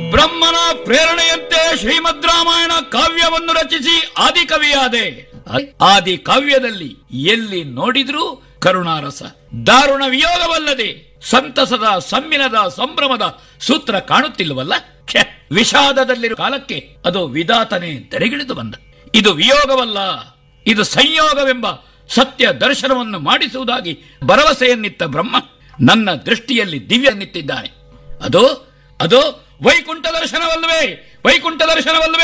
ಬ್ರಹ್ಮನ ಪ್ರೇರಣೆಯಂತೆ ಶ್ರೀಮದ್ ರಾಮಾಯಣ ಕಾವ್ಯವನ್ನು ರಚಿಸಿ ಆದಿಕವಿಯಾದೆ ಆದಿ ಕಾವ್ಯದಲ್ಲಿ ಎಲ್ಲಿ ನೋಡಿದ್ರೂ ಕರುಣಾರಸ ದಾರುಣ ವಿಯೋಗವಲ್ಲದೆ ಸಂತಸದ ಸಮ್ಮಿನದ ಸಂಭ್ರಮದ ಸೂತ್ರ ಕಾಣುತ್ತಿಲ್ಲವಲ್ಲ ಛೆ, ವಿಷಾದದಲ್ಲಿರುವ ಕಾಲಕ್ಕೆ ಅದು ವಿಧಾತನೇ ತೆರೆಗಿಳಿದು ಬಂದ ಇದು ವಿಯೋಗವಲ್ಲ ಇದು ಸಂಯೋಗವೆಂಬ ಸತ್ಯ ದರ್ಶನವನ್ನು ಮಾಡಿಸುವುದಾಗಿ ಭರವಸೆಯನ್ನಿತ್ತ ಬ್ರಹ್ಮ ನನ್ನ ದೃಷ್ಟಿಯಲ್ಲಿ ದಿವ್ಯನಿತ್ತಿದ್ದಾನೆ ಅದು ಅದು ವೈಕುಂಠ ದರ್ಶನವಲ್ಲವೇ ವೈಕುಂಠ ದರ್ಶನವಲ್ಲವೇ